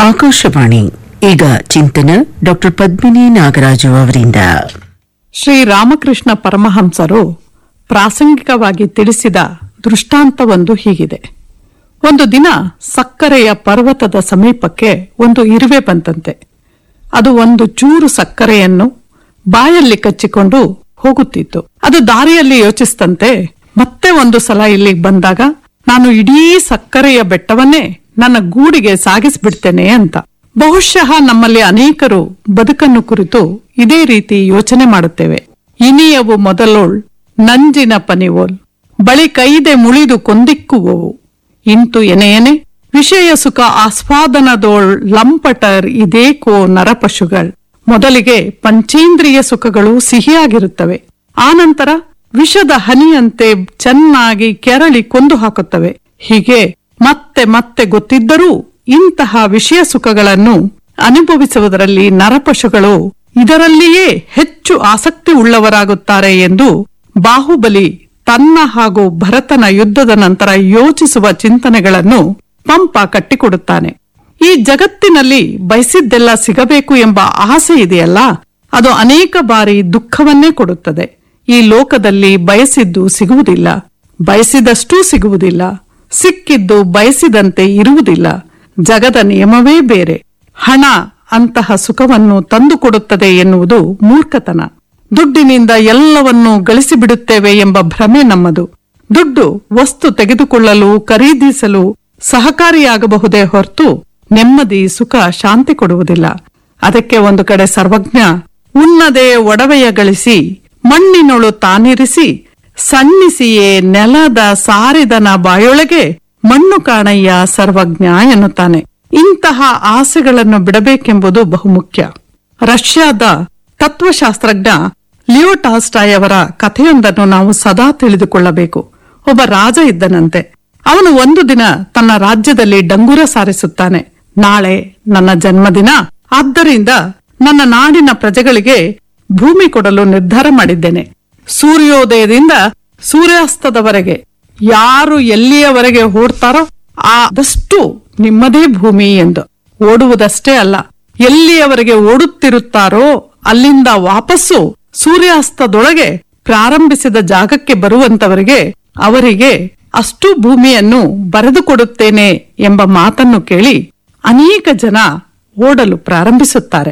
ಆಕಾಶವಾಣಿ ಈಗ ಚಿಂತನ ಡಾಕ್ಟರ್ ಪದ್ಮಿನಿ ನಾಗರಾಜು ಅವರಿಂದ ಶ್ರೀ ರಾಮಕೃಷ್ಣ ಪರಮಹಂಸರು ಪ್ರಾಸಂಗಿಕವಾಗಿ ತಿಳಿಸಿದ ದೃಷ್ಟಾಂತವೊಂದು ಹೀಗಿದೆ ಒಂದು ದಿನ ಸಕ್ಕರೆಯ ಪರ್ವತದ ಸಮೀಪಕ್ಕೆ ಒಂದು ಇರುವೆ ಬಂತಂತೆ ಅದು ಒಂದು ಚೂರು ಸಕ್ಕರೆಯನ್ನು ಬಾಯಲ್ಲಿ ಕಚ್ಚಿಕೊಂಡು ಹೋಗುತ್ತಿತ್ತು ಅದು ದಾರಿಯಲ್ಲಿ ಯೋಚಿಸ್ತಂತೆ ಮತ್ತೆ ಒಂದು ಸಲ ಇಲ್ಲಿಗೆ ಬಂದಾಗ ನಾನು ಇಡೀ ಸಕ್ಕರೆಯ ಬೆಟ್ಟವನ್ನೇ ನನ್ನ ಗೂಡಿಗೆ ಸಾಗಿಸ್ಬಿಡ್ತೇನೆ ಅಂತ ಬಹುಶಃ ನಮ್ಮಲ್ಲಿ ಅನೇಕರು ಬದುಕನ್ನು ಕುರಿತು ಇದೇ ರೀತಿ ಯೋಚನೆ ಮಾಡುತ್ತೇವೆ ಇನಿಯವು ಮೊದಲೋಳ್ ನಂಜಿನ ಪನಿವೋಲ್ ಬಳಿ ಕೈದೆ ಮುಳಿದು ಕೊಂದಿಕ್ಕುವವು ಇಂತು ಎನೆಯನೆ ವಿಷಯ ಸುಖ ಆಸ್ವಾದನದೋಳ್ ಲಂಪಟರ್ ಇದೇಕೋ ನರಪಶುಗಳ್ ಮೊದಲಿಗೆ ಪಂಚೇಂದ್ರಿಯ ಸುಖಗಳು ಸಿಹಿಯಾಗಿರುತ್ತವೆ ಆನಂತರ ವಿಷದ ಹನಿಯಂತೆ ಚೆನ್ನಾಗಿ ಕೆರಳಿ ಕೊಂದು ಹಾಕುತ್ತವೆ ಹೀಗೆ ಮತ್ತೆ ಮತ್ತೆ ಗೊತ್ತಿದ್ದರೂ ಇಂತಹ ವಿಷಯ ಸುಖಗಳನ್ನು ಅನುಭವಿಸುವುದರಲ್ಲಿ ನರಪಶುಗಳು ಇದರಲ್ಲಿಯೇ ಹೆಚ್ಚು ಆಸಕ್ತಿ ಉಳ್ಳವರಾಗುತ್ತಾರೆ ಎಂದು ಬಾಹುಬಲಿ ತನ್ನ ಹಾಗೂ ಭರತನ ಯುದ್ಧದ ನಂತರ ಯೋಚಿಸುವ ಚಿಂತನೆಗಳನ್ನು ಪಂಪ ಕಟ್ಟಿಕೊಡುತ್ತಾನೆ ಈ ಜಗತ್ತಿನಲ್ಲಿ ಬಯಸಿದ್ದೆಲ್ಲ ಸಿಗಬೇಕು ಎಂಬ ಆಸೆ ಇದೆಯಲ್ಲ ಅದು ಅನೇಕ ಬಾರಿ ದುಃಖವನ್ನೇ ಕೊಡುತ್ತದೆ ಈ ಲೋಕದಲ್ಲಿ ಬಯಸಿದ್ದು ಸಿಗುವುದಿಲ್ಲ ಬಯಸಿದಷ್ಟೂ ಸಿಗುವುದಿಲ್ಲ ಸಿಕ್ಕಿದ್ದು ಬಯಸಿದಂತೆ ಇರುವುದಿಲ್ಲ ಜಗದ ನಿಯಮವೇ ಬೇರೆ ಹಣ ಅಂತಹ ಸುಖವನ್ನು ತಂದುಕೊಡುತ್ತದೆ ಎನ್ನುವುದು ಮೂರ್ಖತನ ದುಡ್ಡಿನಿಂದ ಎಲ್ಲವನ್ನೂ ಗಳಿಸಿಬಿಡುತ್ತೇವೆ ಎಂಬ ಭ್ರಮೆ ನಮ್ಮದು ದುಡ್ಡು ವಸ್ತು ತೆಗೆದುಕೊಳ್ಳಲು ಖರೀದಿಸಲು ಸಹಕಾರಿಯಾಗಬಹುದೇ ಹೊರತು ನೆಮ್ಮದಿ ಸುಖ ಶಾಂತಿ ಕೊಡುವುದಿಲ್ಲ ಅದಕ್ಕೆ ಒಂದು ಕಡೆ ಸರ್ವಜ್ಞ ಉನ್ನದೆ ಒಡವೆಯ ಗಳಿಸಿ ಮಣ್ಣಿನೊಳು ತಾನಿರಿಸಿ ಸಣ್ಣಿಸಿಯೇ ನೆಲದ ಸಾರಿದನ ಬಾಯೊಳಗೆ ಮಣ್ಣು ಕಾಣಯ್ಯ ಸರ್ವಜ್ಞ ಎನ್ನುತ್ತಾನೆ ಇಂತಹ ಆಸೆಗಳನ್ನು ಬಿಡಬೇಕೆಂಬುದು ಬಹುಮುಖ್ಯ ರಷ್ಯಾದ ತತ್ವಶಾಸ್ತ್ರಜ್ಞ ಲಿಯೋ ಟಾಲ್ಸ್ಟಾಯ್ ಅವರ ಕಥೆಯೊಂದನ್ನು ನಾವು ಸದಾ ತಿಳಿದುಕೊಳ್ಳಬೇಕು ಒಬ್ಬ ರಾಜ ಇದ್ದನಂತೆ ಅವನು ಒಂದು ದಿನ ತನ್ನ ರಾಜ್ಯದಲ್ಲಿ ಡಂಗುರ ಸಾರಿಸುತ್ತಾನೆ ನಾಳೆ ನನ್ನ ಜನ್ಮದಿನ ಆದ್ದರಿಂದ ನನ್ನ ನಾಡಿನ ಪ್ರಜೆಗಳಿಗೆ ಭೂಮಿ ಕೊಡಲು ನಿರ್ಧಾರ ಮಾಡಿದ್ದೇನೆ ಸೂರ್ಯೋದಯದಿಂದ ಸೂರ್ಯಾಸ್ತದವರೆಗೆ ಯಾರು ಎಲ್ಲಿಯವರೆಗೆ ಓಡ್ತಾರೋ ಆದಷ್ಟು ನಿಮ್ಮದೇ ಭೂಮಿ ಎಂದು ಓಡುವುದಷ್ಟೇ ಅಲ್ಲ ಎಲ್ಲಿಯವರೆಗೆ ಓಡುತ್ತಿರುತ್ತಾರೋ ಅಲ್ಲಿಂದ ವಾಪಸ್ಸು ಸೂರ್ಯಾಸ್ತದೊಳಗೆ ಪ್ರಾರಂಭಿಸಿದ ಜಾಗಕ್ಕೆ ಬರುವಂತವರಿಗೆ ಅವರಿಗೆ ಅಷ್ಟು ಭೂಮಿಯನ್ನು ಬರೆದುಕೊಡುತ್ತೇನೆ ಎಂಬ ಮಾತನ್ನು ಕೇಳಿ ಅನೇಕ ಜನ ಓಡಲು ಪ್ರಾರಂಭಿಸುತ್ತಾರೆ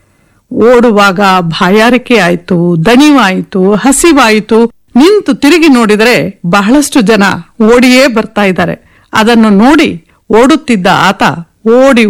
ಓಡುವಾಗ ಬಾಯಾರಿಕೆ ಆಯ್ತು ದಣಿವಾಯಿತು ಹಸಿವಾಯಿತು ನಿಂತು ತಿರುಗಿ ನೋಡಿದರೆ ಬಹಳಷ್ಟು ಜನ ಓಡಿಯೇ ಬರ್ತಾ ಇದ್ದಾರೆ ಅದನ್ನು ನೋಡಿ ಓಡುತ್ತಿದ್ದ ಆತ ಓಡಿ